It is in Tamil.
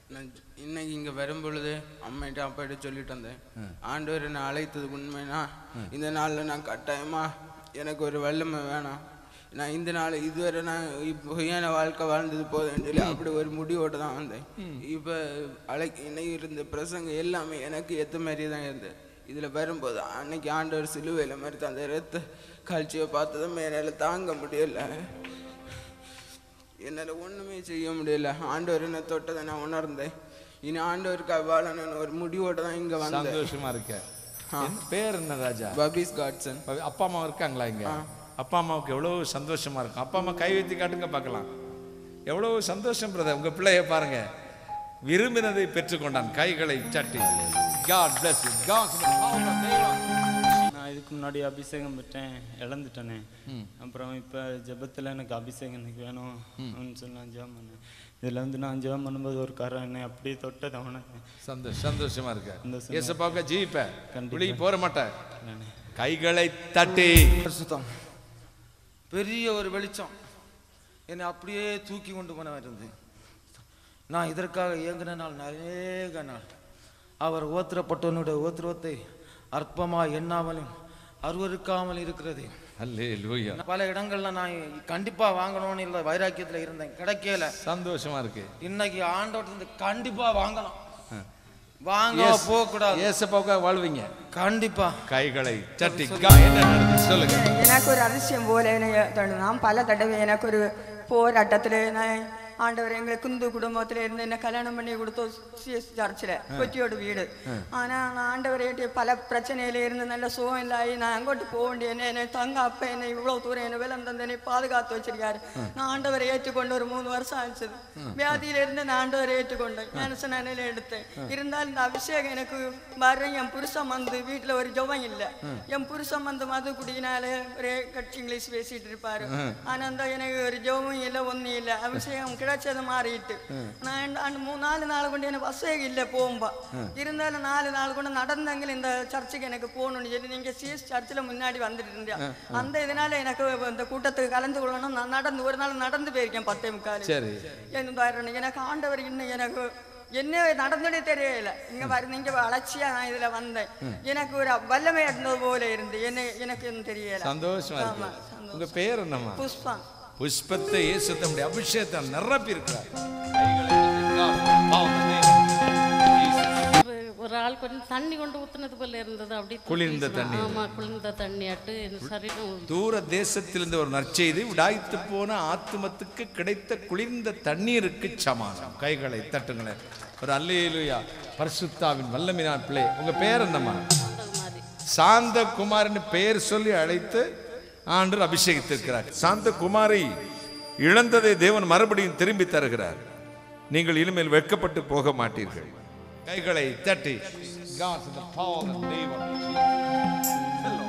நான் இன்னைக்கு இங்க வரும் பொழுது அம்மைகிட்ட அப்பாட்ட சொல்லிட்டு வந்தேன் ஆண்டவர் என்னை அழைத்தது உண்மைனா இந்த நாள்ல நான் கட்டாயமா எனக்கு ஒரு வல்லமை வேணாம் நான் இந்த நாள் இதுவரை நான் இப்போ என் வாழ்க்கை வாழ்ந்தது போதும் சொல்லி அப்படி ஒரு முடிவோட தான் வந்தேன் இப்போ அழை இன்னைக்கு இருந்த பிரசங்க எல்லாமே எனக்கு ஏற்ற மாதிரி தான் இருந்தது இதில் வரும்போது அன்னைக்கு ஆண்டவர் சிலுவையில் மாதிரி அந்த ரத்த காட்சியை பார்த்ததும் என்னால் தாங்க முடியல என்னால் ஒன்றுமே செய்ய முடியல ஆண்டவர் என்ன தொட்டதை நான் உணர்ந்தேன் இனி ஆண்டவருக்கு வாழணும்னு ஒரு முடிவோட தான் இங்கே வந்தேன் சந்தோஷமா இருக்க என் பேர் என்ன ராஜா பபீஸ் காட்சன் அப்பா அம்மா இருக்காங்களா இங்க அப்பா அம்மாவுக்கு எவ்வளவு சந்தோஷமா இருக்கும் அப்பா அம்மா கை வைத்து காட்டுங்க பார்க்கலாம் எவ்வளவு சந்தோஷம் பிரதர் உங்க பிள்ளைய பாருங்க விரும்பினதை பெற்றுக்கொண்டான் கைகளை சட்டி God bless you. God the power of தெய்வம். நான் இதுக்கு முன்னாடி அபிஷேகம் பெற்றேன் இழந்துட்டேனே அப்புறம் இப்போ ஜெபத்தில் எனக்கு அபிஷேகம் எனக்கு வேணும் அப்படின்னு சொல்லி நான் ஜெபம் பண்ணேன் இதில் வந்து நான் ஜெபம் பண்ணும்போது ஒரு காரம் என்னை அப்படியே தொட்டதை உனக்கு சந்தோஷம் சந்தோஷமா இருக்க சந்தோஷமா. ஏசப்பாவுக்கு ஜீவிப்ப கண்டிப்பா. வெளியே போற மாட்டேன் கைகளை தட்டி பரிசுத்தம் பெரிய ஒரு வெளிச்சம் என்னை அப்படியே தூக்கி கொண்டு போன இருந்து நான் இதற்காக இயங்கின நாள் அநேக நாள் அவர் ஓத்திரப்பட்டவனுடைய ஓத்திரத்தை அற்பமா எண்ணாமலும் அருவருக்காமல் இருக்கிறது அல்லேலூயா பல இடங்கள்ல நான் கண்டிப்பா வாங்கணும்னு இல்லை வைராக்கியத்துல இருந்தேன் கிடைக்கல சந்தோஷமா இருக்கு இன்னைக்கு ஆண்டவர்கிட்ட கண்டிப்பா வாங்கணும் வாங்க ஏசு- போக கூடாது ஏசப்பாவுக்காக வாழ்வீங்க கண்டிப்பா கைகளை தட்டி கா- என்ன நடந்துச்சு? சொல்லுங்க எனக்கு ஒரு அதிசயம் போல எனக்கு தோணும் நான் பல தடவை எனக்கு ஒரு போராட்டத்தில் நான் ஆண்டவர் எங்களை குந்து குடும்பத்தில் இருந்து என்ன கல்யாணம் பண்ணி கொடுத்தோம் சிஎஸ் சர்ச்சில் கொச்சியோட வீடு ஆனால் நான் ஆண்டவரேட்டு பல பிரச்சனையில இருந்து நல்ல சுகம் இல்லாயி நான் அங்கோட்டு போக வேண்டிய என்ன என்னை தங்க அப்பா என்னை இவ்வளோ தூரம் என்னை விலம் தந்து என்னை பாதுகாத்து வச்சிருக்காரு நான் ஆண்டவரை ஏற்றுக்கொண்டு ஒரு மூணு வருஷம் ஆச்சு வியாதியில இருந்து நான் ஆண்டவரை ஏற்றுக்கொண்டேன் ஞானச நிலையில எடுத்தேன் இருந்தாலும் இந்த அபிஷேகம் எனக்கு வர என் புருஷன் வந்து வீட்டில் ஒரு ஜெபம் இல்லை என் புருஷன் வந்து மது குடியினால ஒரே கட்சி இங்கிலீஷ் பேசிட்டு இருப்பாரு ஆனா அந்த எனக்கு ஒரு ஜெபமும் இல்லை ஒன்றும் இல்லை அபிஷேகம் கிடைச்சது மாறிட்டு நான் அந்த மூணு நாலு நாள் கொண்டு எனக்கு வசதி இல்லை போகும்பா இருந்தாலும் நாலு நாள் கொண்டு நடந்தவங்க இந்த சர்ச்சுக்கு எனக்கு போகணும்னு சொல்லி நீங்க சிஎஸ் சர்ச்சில் முன்னாடி வந்துட்டு இருந்தேன் அந்த இதனால எனக்கு இந்த கூட்டத்துக்கு கலந்து கொள்ளணும் நான் நடந்து ஒரு நாள் நடந்து போயிருக்கேன் பத்தே முக்கால் சரி என்ன எனக்கு ஆண்டவர் இன்னும் எனக்கு என்ன நடந்துட்டே தெரியல இங்க பாருங்க இங்க அலட்சியா நான் இதுல வந்தேன் எனக்கு ஒரு வல்லமை இருந்தது போல இருந்து என்ன எனக்கு இன்னும் தெரியல சந்தோஷமா ஆமா, இருக்கு சந்தோஷம். உங்க பேர் என்னம்மா புஷ்பா புஷ்பத்தை இயேசு தம்முடைய அபிஷேகத்தை நிரப்பி இருக்கிறார் கைகளை தட்டி கா- பாவம் தெய்வம். Jesus. ஒரு ஆள் கொஞ்சம் தண்ணி கொண்டு ஊத்துனது போல இருந்தது அப்படி குளிர்ந்த தண்ணீர். ஆமா குளிர்ந்த தண்ணியாட்டு என் சரீரம் தூர தேசத்திலிருந்து ஒரு நற்செய்தி உடாய்த்து போன ஆத்துமத்துக்கு கிடைத்த குளிர்ந்த தண்ணீருக்கு சமானம் கைகளை தட்டுங்களேன் ஒரு அல்லேலுயா பரிசுத்தாவின் வல்லமினான் பிள்ளை உங்க பேர் என்னம்மா மாதிரி சாந்த குமார்னு பெயர் சொல்லி அழைத்து ஆண்டு அபிஷேகித்திருக்கிறார் சாந்த குமாரி இழந்ததை தேவன் மறுபடியும் திரும்பி தருகிறார் நீங்கள் இனிமேல் வெட்கப்பட்டு போக மாட்டீர்கள் கைகளை தட்டி God, the power of தெய்வம். Hello.